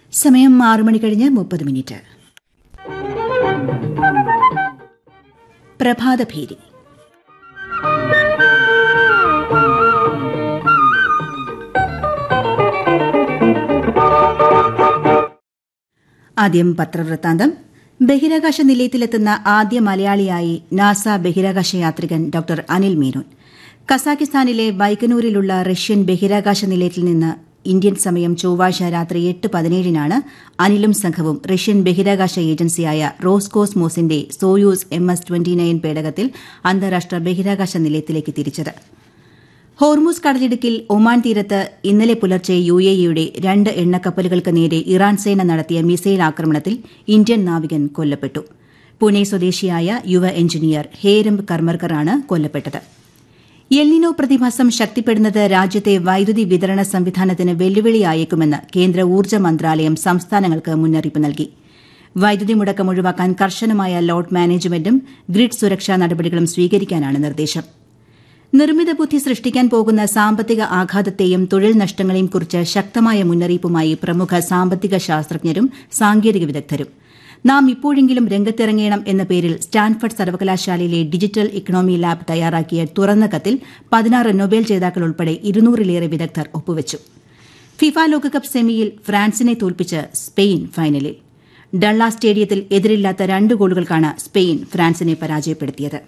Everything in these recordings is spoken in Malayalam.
സമയം ആറു മണി കഴിഞ്ഞ് മുപ്പത് മിനിറ്റ് പ്രഭാതഭേരി ആദ്യം പത്രവൃത്താന്തം ബഹിരാകാശ നിലയത്തിലെത്തുന്ന ആദ്യ മലയാളിയായി നാസ ബഹിരാകാശ യാത്രികൻ ഡോക്ടർ അനിൽ മേനോൻ കസാഖിസ്ഥാനിലെ ബൈക്കനൂരിലുള്ള റഷ്യൻ ബഹിരാകാശ നിലയത്തിൽ നിന്ന് ഇന്ത്യൻ സമയം ചൊവ്വാഴ്ച രാത്രി എട്ട് പതിനേഴിനാണ് അനിലും സംഘവും റഷ്യൻ ബഹിരാകാശ ഏജൻസിയായ റോസ്കോസ്മോസിന്റെ Soyuz M S twenty nine പേടകത്തിൽ അന്താരാഷ്ട്ര ബഹിരാകാശ നിലയത്തിലേക്ക് തിരിച്ചത് ഹോർമൂസ് കടലിടുക്കിൽ ഒമാൻ തീരത്ത് ഇന്നലെ പുലർച്ചെ യു എ ഇയുടെ രണ്ട് എണ്ണക്കപ്പലുകൾക്ക് നേരെ ഇറാൻ സേന നടത്തിയ മിസൈൽ ആക്രമണത്തിൽ ഇന്ത്യൻ നാവികൻ കൊല്ലപ്പെട്ടു പുനെ സ്വദേശിയായ യുവ എഞ്ചിനീയർ ഹേരംബ് കർമർക്കറാണ് കൊല്ലപ്പെട്ടത് എൽനിനോ പ്രതിഭാസം ശക്തിപ്പെടുന്നത് രാജ്യത്തെ വൈദ്യുതി വിതരണ സംവിധാനത്തിന് വെല്ലുവിളിയായേക്കുമെന്ന് കേന്ദ്ര ഊർജ്ജ മന്ത്രാലയം സംസ്ഥാനങ്ങൾക്ക് മുന്നറിയിപ്പ് നൽകി വൈദ്യുതി മുടക്കം ഒഴിവാക്കാൻ കർശനമായ ലോഡ് മാനേജ്മെന്റും ഗ്രിഡ് സുരക്ഷാ നടപടികളും സ്വീകരിക്കാനാണ് നിർദ്ദേശം നിർമ്മിത ബുദ്ധി സൃഷ്ടിക്കാൻ പോകുന്ന സാമ്പത്തിക ആഘാതത്തെയും തൊഴിൽ നഷ്ടങ്ങളെയും കുറിച്ച് ശക്തമായ മുന്നറിയിപ്പുമായി പ്രമുഖ സാമ്പത്തിക ശാസ്ത്രജ്ഞരും സാങ്കേതിക വിദഗ്ധരും നാം ഇപ്പോഴെങ്കിലും രംഗത്തിറങ്ങണം എന്ന പേരിൽ സ്റ്റാൻഫർഡ് സർവകലാശാലയിലെ ഡിജിറ്റൽ ഇക്കണോമി ലാബ് തയ്യാറാക്കിയ തുറന്ന കത്തിൽ പതിനാറ് നൊബേൽ ജേതാക്കൾ ഉൾപ്പെടെ ഇരുന്നൂറിലേറെ വിദഗ്ധർ ഒപ്പുവച്ചു ഫിഫ ലോകകപ്പ് സെമിയിൽ ഫ്രാൻസിനെ തോൽപ്പിച്ച് സ്പെയിൻ ഫൈനലിൽ ഡള്ള സ്റ്റേഡിയത്തിൽ എതിരില്ലാത്ത രണ്ട് ഗോളുകൾക്കാണ് സ്പെയിൻ ഫ്രാൻസിനെ പരാജയപ്പെടുത്തിയത്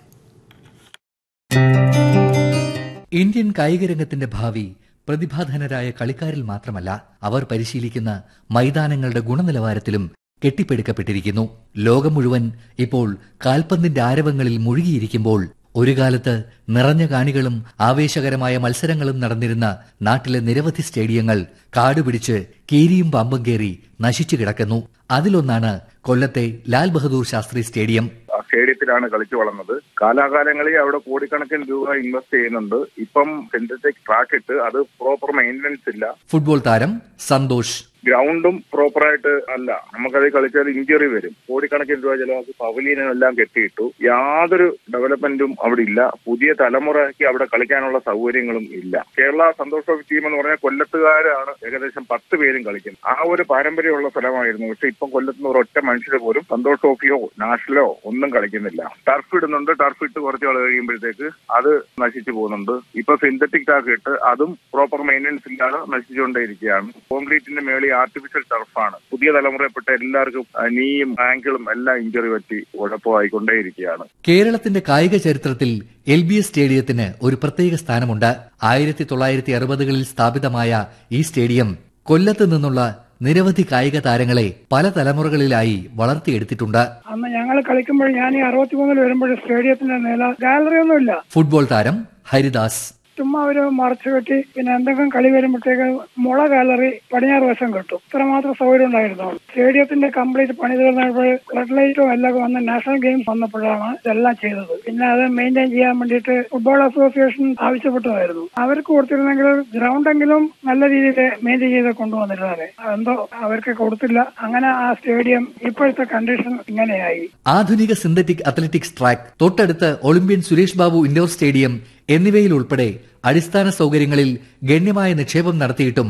ഇന്ത്യൻ കായികരംഗത്തിന്റെ ഭാവി പ്രതിഭാധനരായ കളിക്കാരിൽ മാത്രമല്ല അവർ പരിശീലിക്കുന്ന മൈതാനങ്ങളുടെ ഗുണനിലവാരത്തിലും കെട്ടിപ്പടുക്കപ്പെട്ടിരിക്കുന്നു ലോകം മുഴുവൻ ഇപ്പോൾ കാൽപന്തിന്റെ ആരവങ്ങളിൽ മുഴുകിയിരിക്കുമ്പോൾ ഒരു കാലത്ത് നിറഞ്ഞ കാണികളും ആവേശകരമായ മത്സരങ്ങളും നടന്നിരുന്ന നാട്ടിലെ നിരവധി സ്റ്റേഡിയങ്ങൾ കാടുപിടിച്ച് കീരിയും പാമ്പും കയറി നശിച്ചു കിടക്കുന്നു അതിലൊന്നാണ് കൊല്ലത്തെ ലാൽ ബഹദൂർ ശാസ്ത്രി സ്റ്റേഡിയം സ്റ്റേഡിയത്തിലാണ് കളിച്ചു വളർന്നത് കാലാകാലങ്ങളിൽ അവിടെ കോടിക്കണക്കിന് രൂപ ഇൻവെസ്റ്റ് ചെയ്യുന്നുണ്ട് ഇപ്പം സിന്തറ്റിക് ട്രാക്ക് ഇട്ട് അത് പ്രോപ്പർ മെയിൻ്റനൻസ് ഇല്ല ഫുട്ബോൾ താരം സന്തോഷ് ഗ്രൗണ്ടും പ്രോപ്പറായിട്ട് അല്ല നമുക്കത് കളിച്ചാൽ ഇഞ്ചുറി വരും കോടിക്കണക്കിന് രൂപ ചിലവാക്കി പവലിയനും എല്ലാം കെട്ടിയിട്ടു യാതൊരു ഡെവലപ്മെന്റും അവിടെ ഇല്ല പുതിയ തലമുറയ്ക്ക് അവിടെ കളിക്കാനുള്ള സൗകര്യങ്ങളും ഇല്ല കേരള സന്തോഷ് ട്രോഫി ടീം എന്ന് പറഞ്ഞാൽ കൊല്ലത്തുകാരാണ് ഏകദേശം പത്ത് പേരും കളിക്കുന്നത് ആ ഒരു പാരമ്പര്യമുള്ള സ്ഥലമായിരുന്നു പക്ഷെ ഇപ്പം കൊല്ലത്തുനിന്ന് ഒരൊറ്റ മനുഷ്യർ പോലും സന്തോഷ് ട്രോഫിയോ നാഷണലോ ഒന്നും കളിക്കുന്നില്ല ടർഫ് ഇടുന്നുണ്ട് ടർഫ് ഇട്ട് കുറച്ച് നാൾ കഴിയുമ്പോഴത്തേക്ക് അത് നശിച്ചു പോകുന്നുണ്ട് ഇപ്പൊ സിന്തറ്റിക് ടാക്ക് ഇട്ട് അതും പ്രോപ്പർ മെയിൻ്റനൻസ് ഇല്ലാതെ നശിച്ചുകൊണ്ടേയിരിക്കുകയാണ് കോൺക്രീറ്റിന്റെ മേളിൽ ആർട്ടിഫിഷ്യൽ ടർഫാണ് പുതിയ തലമുറയിൽപ്പെട്ട എല്ലാവർക്കും നീയും ആങ്കിളും എല്ലാം ഇഞ്ചുറി പറ്റി കുഴപ്പമായിക്കൊണ്ടേയിരിക്കുകയാണ് കേരളത്തിന്റെ കായിക ചരിത്രത്തിൽ എൽ ബി എസ് സ്റ്റേഡിയത്തിന് ഒരു പ്രത്യേക സ്ഥാനമുണ്ട് ആയിരത്തി തൊള്ളായിരത്തി അറുപതുകളിൽ സ്ഥാപിതമായ ഈ സ്റ്റേഡിയം കൊല്ലത്ത് നിന്നുള്ള നിരവധി കായിക താരങ്ങളെ പല തലമുറകളിലായി വളർത്തിയെടുത്തിട്ടുണ്ട് അന്ന് ഞങ്ങൾ കളിക്കുമ്പോൾ ഞാൻ ഈ അറുപത്തിമൂന്നിൽ വരുമ്പോൾ സ്റ്റേഡിയത്തിന്റെ നില ഗാലറി ഒന്നുമില്ല ഫുട്ബോൾ താരം ഹരിദാസ് ചുമ്മാ ഒരു മറച്ചു കെട്ടി പിന്നെ എന്തെങ്കിലും കളി വരുമ്പോഴത്തേക്ക് മുള ഗാലറി പടിഞ്ഞാറ് വശം കിട്ടും ഇത്രമാത്രം സൗകര്യം ഉണ്ടായിരുന്നു സ്റ്റേഡിയത്തിന്റെ കംപ്ലീറ്റ് പണി തീർന്നപ്പോൾ ഫ്ലഡ് ലൈറ്റും എല്ലാം വന്ന് നാഷണൽ ഗെയിംസ് വന്നപ്പോഴാണ് ഇതെല്ലാം ചെയ്തത് പിന്നെ അത് മെയിൻറ്റെയിൻ ചെയ്യാൻ വേണ്ടിയിട്ട് ഫുട്ബോൾ അസോസിയേഷൻ ആവശ്യപ്പെട്ടതായിരുന്നു അവർക്ക് കൊടുത്തിരുന്നെങ്കിൽ ഗ്രൗണ്ടെങ്കിലും നല്ല രീതിയിൽ മെയിൻറ്റെയിൻ ചെയ്ത് കൊണ്ടുവന്നിരുന്നത് എന്തോ അവർക്ക് കൊടുത്തില്ല അങ്ങനെ ആ സ്റ്റേഡിയം ഇപ്പോഴത്തെ കണ്ടീഷൻ ഇങ്ങനെയായി ആധുനിക സിന്തറ്റിക് അത്ലറ്റിക്സ് ട്രാക്ക് തൊട്ടടുത്ത് olympian Suresh Babu indoor stadium എന്നിവയിൽ ഉൾപ്പെടെ അടിസ്ഥാന സൗകര്യങ്ങളിൽ ഗണ്യമായ നിക്ഷേപം നടത്തിയിട്ടും